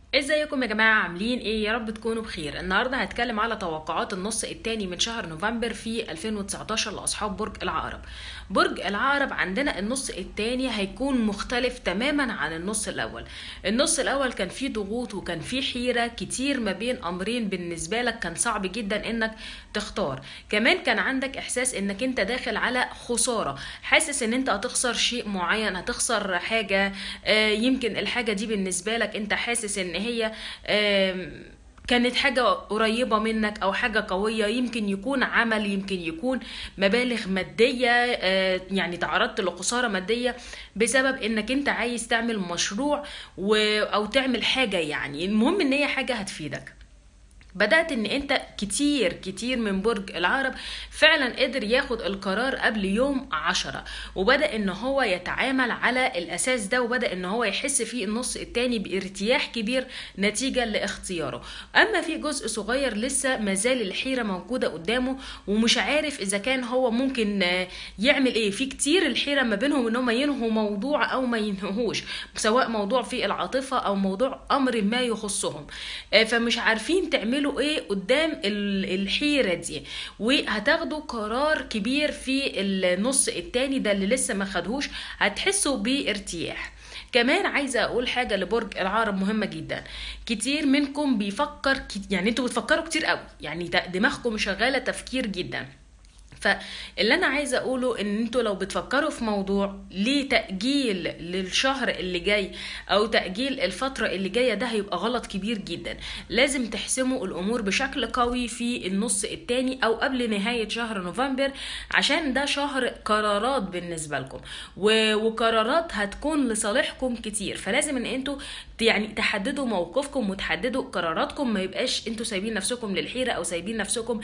ازيكم يا جماعة عاملين ايه يا رب تكونوا بخير النهاردة هتكلم على توقعات النص التاني من شهر نوفمبر في 2019 لأصحاب برج العقرب برج العقرب عندنا النص التاني هيكون مختلف تماما عن النص الأول النص الأول كان فيه ضغوط وكان فيه حيرة كتير ما بين أمرين بالنسبة لك كان صعب جدا انك تختار كمان كان عندك احساس انك انت داخل على خسارة حاسس ان انت هتخسر شيء معين هتخسر حاجة آه، يمكن الحاجة دي بالنسبة لك انت حاسس ان هي آم، كانت حاجة قريبة منك أو حاجة قوية يمكن يكون عمل يمكن يكون مبالغ مادية آه، يعني تعرضت لخسارة مادية بسبب إنك أنت عايز تعمل مشروع و... أو تعمل حاجة يعني المهم إن هي حاجة هتفيدك بدأت ان انت كتير كتير من برج العقرب فعلا قدر ياخد القرار قبل يوم عشرة وبدأ ان هو يتعامل على الاساس ده وبدأ ان هو يحس في النص التاني بارتياح كبير نتيجة لاختياره اما في جزء صغير لسه مازال الحيرة موجودة قدامه ومش عارف اذا كان هو ممكن آه، يعمل ايه في كتير الحيرة ما بينهم ان هم ينهوا موضوع او ما ينهوش سواء موضوع في العاطفة او موضوع امر ما يخصهم آه، فمش عارفين تعملوا ايه قدام ال- الحيرة دي وهتاخدوا قرار كبير في النص التاني ده اللي لسه ما خدهوش هتحسوا بارتياح كمان عايزه اقول حاجه لبرج العقرب مهمه جدا كتير منكم بيفكر كت... يعني انتوا بتفكروا كتير قوي يعني ده- دماغكم شغاله تفكير جدا فاللي انا عايزه اقوله ان انتوا لو بتفكروا في موضوع ليه تاجيل للشهر اللي جاي او تاجيل الفتره اللي جايه ده هيبقى غلط كبير جدا لازم تحسموا الامور بشكل قوي في النص التاني او قبل نهايه شهر نوفمبر عشان ده شهر قرارات بالنسبه لكم و- وقرارات هتكون لصالحكم كتير فلازم ان انتوا ت- يعني تحددوا موقفكم وتحددوا قراراتكم ما يبقاش انتوا سايبين نفسكم للحيره او سايبين نفسكم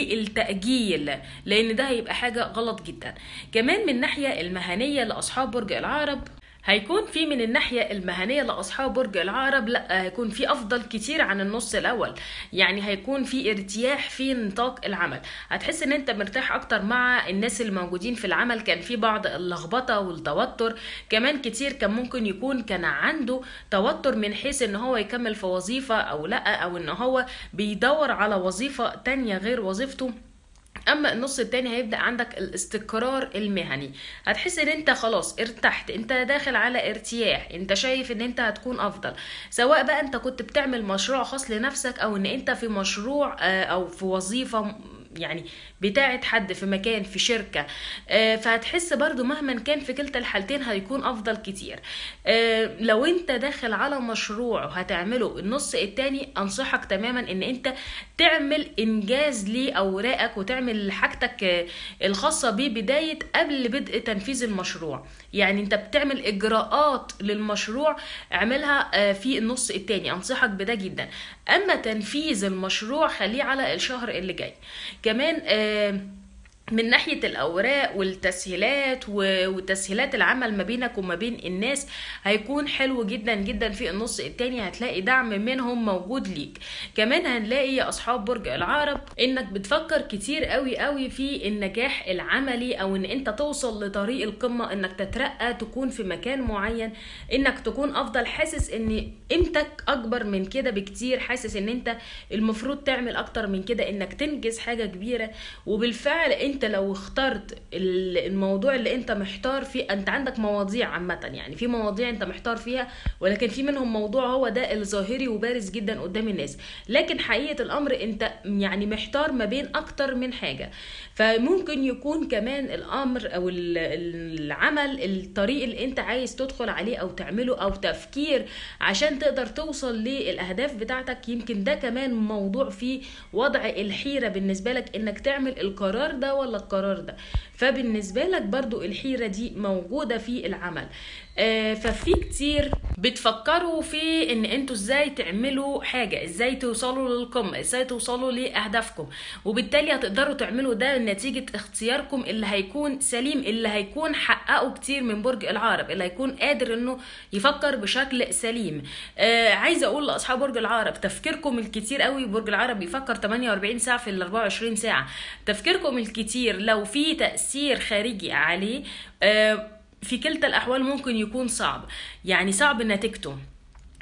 للتاجيل لان ده هيبقى حاجه غلط جدا كمان من الناحيه المهنيه لاصحاب برج العقرب هيكون في من الناحية المهنية لأصحاب برج العقرب لا هيكون في أفضل كتير عن النص الأول يعني هيكون في ارتياح في نطاق العمل هتحس إن أنت مرتاح أكتر مع الناس اللي موجودين في العمل كان في بعض اللخبطة والتوتر كمان كتير كان ممكن يكون كان عنده توتر من حيث إن هو يكمل في وظيفة أو لا أو إن هو بيدور على وظيفة تانية غير وظيفته اما النص التاني هيبدا عندك الاستقرار المهني هتحس ان انت خلاص ارتحت انت داخل على ارتياح انت شايف ان انت هتكون افضل سواء بقى انت كنت بتعمل مشروع خاص لنفسك او ان انت في مشروع آه، او في وظيفه م- يعني بتاعت حد في مكان في شركة آه، فهتحس برضو مهما كان في كلتا الحالتين هيكون أفضل كتير آه، لو انت داخل على مشروع هتعمله النص التاني أنصحك تماما ان انت تعمل إنجاز لأوراقك وتعمل حاجتك آه، الخاصة ببداية قبل بدء تنفيذ المشروع يعني انت بتعمل إجراءات للمشروع اعملها آه، في النص التاني أنصحك بده جدا أما تنفيذ المشروع خليه على الشهر اللي جاي كمان آه، من ناحية الأوراق والتسهيلات و- وتسهيلات العمل ما بينك وما بين الناس هيكون حلو جدا جدا في النص التاني هتلاقي دعم منهم موجود ليك كمان هنلاقي يا أصحاب برج العقرب إنك بتفكر كتير قوي قوي في النجاح العملي أو إن أنت توصل لطريق القمة إنك تترقى تكون في مكان معين إنك تكون أفضل حاسس إن قيمتك أكبر من كده بكتير حاسس إن أنت المفروض تعمل أكتر من كده إنك تنجز حاجة كبيرة وبالفعل انت لو اخترت ال- الموضوع اللي انت محتار فيه انت عندك مواضيع عامة يعني في مواضيع انت محتار فيها ولكن في منهم موضوع هو ده الظاهري وبارز جدا قدام الناس لكن حقيقة الامر انت يعني محتار ما بين اكتر من حاجة فممكن يكون كمان الامر او ال- العمل الطريق اللي انت عايز تدخل عليه او تعمله او تفكير عشان تقدر توصل للاهداف بتاعتك يمكن ده كمان موضوع فيه وضع الحيرة بالنسبة لك انك تعمل القرار ده ولا القرار ده فبالنسبة لك برضو الحيرة دي موجودة في العمل آه، ففي كتير بتفكروا في ان انتوا ازاي تعملوا حاجة ازاي توصلوا للقمة ازاي توصلوا لاهدافكم وبالتالي هتقدروا تعملوا ده نتيجة اختياركم اللي هيكون سليم اللي هيكون حققه كتير من برج العقرب اللي هيكون قادر انه يفكر بشكل سليم آه عايزه اقول لاصحاب برج العقرب تفكيركم الكتير قوي برج العقرب بيفكر 48 ساعه في ال 24 ساعه تفكيركم الكتير لو في تاثير خارجي عليه آه في كلتا الاحوال ممكن يكون صعب يعني صعب نتيجته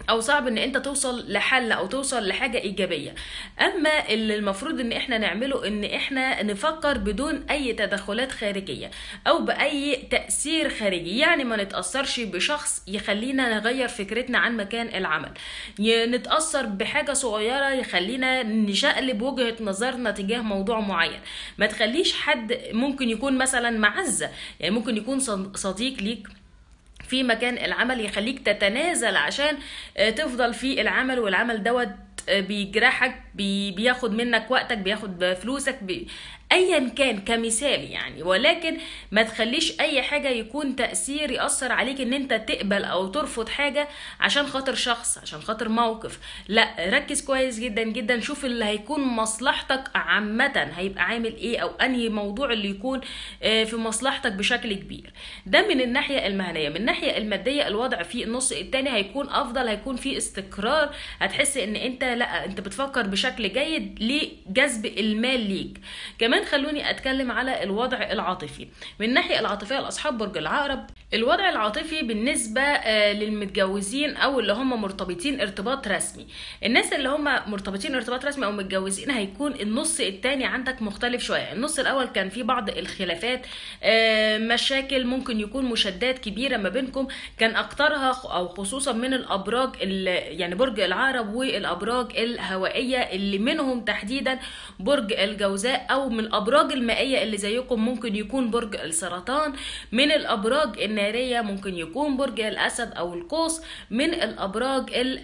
او صعب ان انت توصل لحل او توصل لحاجه ايجابيه اما اللي المفروض ان احنا نعمله ان احنا نفكر بدون اي تدخلات خارجيه او باي تاثير خارجي يعني ما نتاثرش بشخص يخلينا نغير فكرتنا عن مكان العمل نتاثر بحاجه صغيره يخلينا نشقلب وجهه نظرنا تجاه موضوع معين ما تخليش حد ممكن يكون مثلا معزه يعني ممكن يكون صديق ليك في مكان العمل يخليك تتنازل عشان تفضل في العمل والعمل دوت بيجرحك بي بياخد منك وقتك بياخد فلوسك بي ايا كان كمثال يعني ولكن ما تخليش اي حاجه يكون تاثير ياثر عليك ان انت تقبل او ترفض حاجه عشان خاطر شخص عشان خاطر موقف لا ركز كويس جدا جدا شوف اللي هيكون مصلحتك عامه هيبقى عامل ايه او انهي موضوع اللي يكون في مصلحتك بشكل كبير ده من الناحيه المهنيه من الناحيه الماديه الوضع في النص التاني هيكون افضل هيكون في استقرار هتحس ان انت لا انت بتفكر بشكل جيد لجذب المال ليك كمان كمان خلوني اتكلم على الوضع العاطفي من الناحيه العاطفيه لاصحاب برج العقرب الوضع العاطفي بالنسبه للمتجوزين او اللي هم مرتبطين ارتباط رسمي الناس اللي هم مرتبطين ارتباط رسمي او متجوزين هيكون النص التاني عندك مختلف شويه النص الاول كان فيه بعض الخلافات مشاكل ممكن يكون مشادات كبيره ما بينكم كان اكترها او خصوصا من الابراج يعني برج العقرب والابراج الهوائيه اللي منهم تحديدا برج الجوزاء او من الابراج المائيه اللي زيكم ممكن يكون برج السرطان من الابراج الناريه ممكن يكون برج الاسد او القوس من الابراج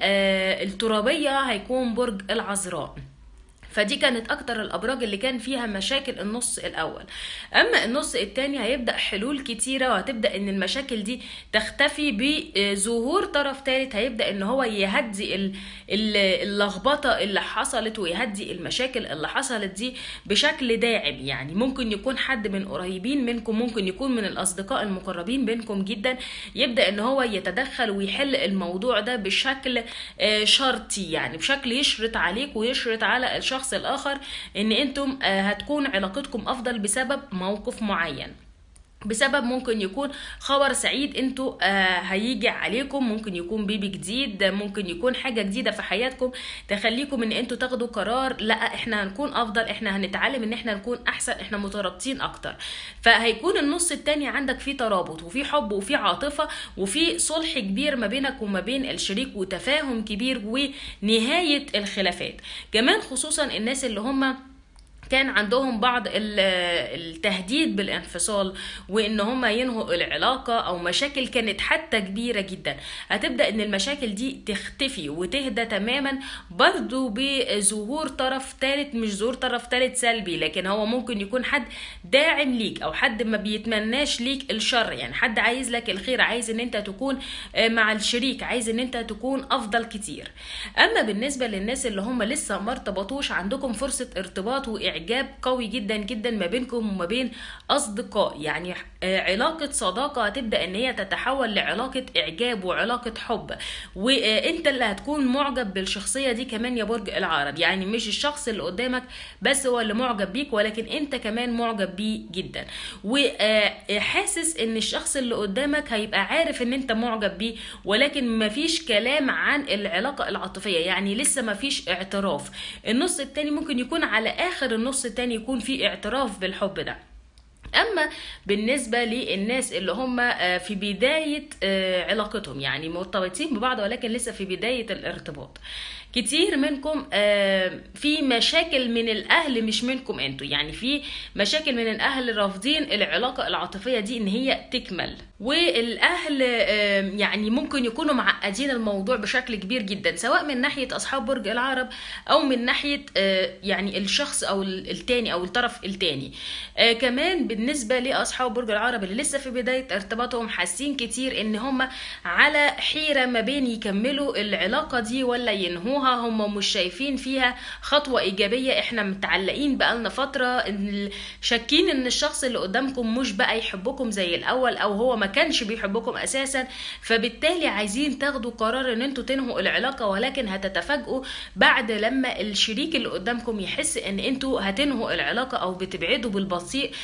الترابيه هيكون برج العذراء فدي كانت اكتر الابراج اللي كان فيها مشاكل النص الاول اما النص التاني هيبدا حلول كتيره وهتبدا ان المشاكل دي تختفي بظهور طرف ثالث هيبدا ان هو يهدي اللخبطه اللي حصلت ويهدي المشاكل اللي حصلت دي بشكل داعم يعني ممكن يكون حد من قريبين منكم ممكن يكون من الاصدقاء المقربين بينكم جدا يبدا ان هو يتدخل ويحل الموضوع ده بشكل شرطي يعني بشكل يشرط عليك ويشرط على الشخص الشخص الاخر ان انتم هتكون علاقتكم افضل بسبب موقف معين بسبب ممكن يكون خبر سعيد انتوا آه هيجي عليكم ممكن يكون بيبي جديد ممكن يكون حاجه جديده في حياتكم تخليكم ان انتوا تاخدوا قرار لا احنا هنكون افضل احنا هنتعلم ان احنا نكون احسن احنا مترابطين اكتر فهيكون النص التاني عندك فيه ترابط وفيه حب وفيه عاطفه وفيه صلح كبير ما بينك وما بين الشريك وتفاهم كبير ونهايه الخلافات كمان خصوصا الناس اللي هم كان عندهم بعض التهديد بالانفصال وان هم ينهوا العلاقه او مشاكل كانت حتى كبيره جدا هتبدا ان المشاكل دي تختفي وتهدى تماما برضو بظهور طرف ثالث مش ظهور طرف ثالث سلبي لكن هو ممكن يكون حد داعم ليك او حد ما بيتمناش ليك الشر يعني حد عايز لك الخير عايز ان انت تكون مع الشريك عايز ان انت تكون افضل كتير اما بالنسبه للناس اللي هم لسه ما ارتبطوش عندكم فرصه ارتباط واعجاب اعجاب قوي جدا جدا ما بينكم وما بين اصدقاء يعني علاقه صداقه هتبدا ان هي تتحول لعلاقه اعجاب وعلاقه حب وانت اللي هتكون معجب بالشخصيه دي كمان يا برج العقرب يعني مش الشخص اللي قدامك بس هو اللي معجب بيك ولكن انت كمان معجب بيه جدا وحاسس ان الشخص اللي قدامك هيبقى عارف ان انت معجب بيه ولكن مفيش كلام عن العلاقه العاطفيه يعني لسه مفيش اعتراف النص التاني ممكن يكون على اخر النص التاني يكون في اعتراف بالحب ده اما بالنسبه للناس اللي هم في بدايه علاقتهم يعني مرتبطين ببعض ولكن لسه في بدايه الارتباط كتير منكم في مشاكل من الاهل مش منكم انتوا يعني في مشاكل من الاهل رافضين العلاقه العاطفيه دي ان هي تكمل والاهل يعني ممكن يكونوا معقدين الموضوع بشكل كبير جدا سواء من ناحيه اصحاب برج العرب او من ناحيه يعني الشخص او التاني او الطرف التاني كمان بالنسبه لاصحاب برج العرب اللي لسه في بدايه ارتباطهم حاسين كتير ان هم على حيره ما بين يكملوا العلاقه دي ولا ينهوها هم مش شايفين فيها خطوه ايجابيه احنا متعلقين بقالنا فتره ان شاكين ان الشخص اللي قدامكم مش بقى يحبكم زي الاول او هو ما كانش بيحبكم اساسا فبالتالي عايزين تاخدوا قرار ان انتوا تنهوا العلاقه ولكن هتتفاجئوا بعد لما الشريك اللي قدامكم يحس ان انتوا هتنهوا العلاقه او بتبعدوا بالبطيء هيبدا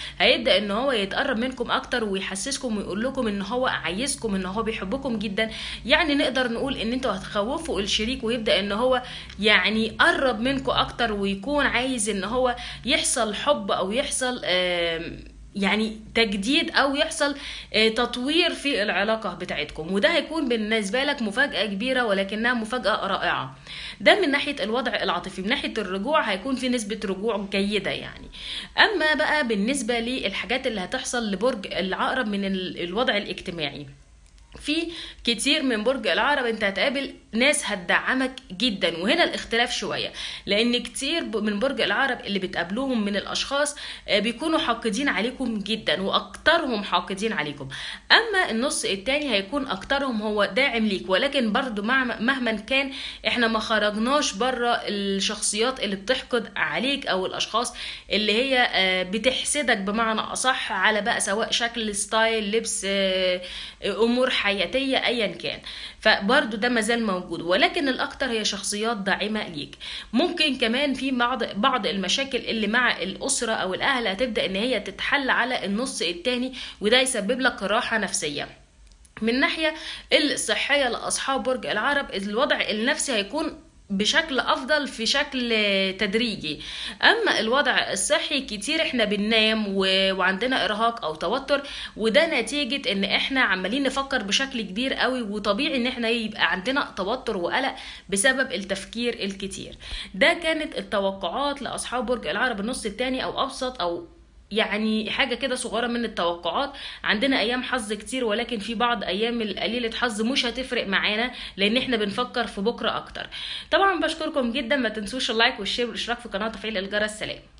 ويبدا ان هو يتقرب منكم اكتر ويحسسكم ويقول لكم ان هو عايزكم ان هو بيحبكم جدا يعني نقدر نقول ان انتوا هتخوفوا الشريك ويبدا ان هو يعني يقرب منكم اكتر ويكون عايز ان هو يحصل حب او يحصل آم، يعني تجديد او يحصل آه، تطوير في العلاقه بتاعتكم وده هيكون بالنسبه لك مفاجاه كبيره ولكنها مفاجاه رائعه ده من ناحيه الوضع العاطفي من ناحيه الرجوع هيكون في نسبه رجوع جيده يعني اما بقى بالنسبه للحاجات اللي هتحصل لبرج العقرب من ال- الوضع الاجتماعي في كتير من برج العقرب انت هتقابل ناس هتدعمك جدا وهنا الاختلاف شوية لان كتير ب- من برج العقرب اللي بتقابلوهم من الاشخاص آه، بيكونوا حاقدين عليكم جدا واكترهم حاقدين عليكم اما النص التاني هيكون اكترهم هو داعم ليك ولكن برضو مع مهما كان احنا ما خرجناش بره الشخصيات اللي بتحقد عليك او الاشخاص اللي هي آه، بتحسدك بمعنى اصح على بقى سواء شكل ستايل لبس آه، امور حياتيه ايا كان فبرضو ده مازال موجود ولكن الاكتر هي شخصيات داعمه ليك ممكن كمان في بعض بعض المشاكل اللي مع الاسره او الاهل هتبدا ان هي تتحل على النص التاني وده يسبب لك راحه نفسيه من ناحية الصحية لأصحاب برج العرب الوضع النفسي هيكون بشكل افضل في شكل تدريجي اما الوضع الصحي كتير احنا بننام و... وعندنا ارهاق او توتر وده نتيجة ان احنا عمالين نفكر بشكل كبير قوي وطبيعي ان احنا يبقى عندنا توتر وقلق بسبب التفكير الكتير ده كانت التوقعات لاصحاب برج العرب النص التاني او ابسط او يعني حاجة كده صغيرة من التوقعات عندنا أيام حظ كتير ولكن في بعض أيام القليلة حظ مش هتفرق معانا لأن احنا بنفكر في بكرة أكتر طبعا بشكركم جدا ما تنسوش اللايك والشير والاشتراك في القناة وتفعيل الجرس سلام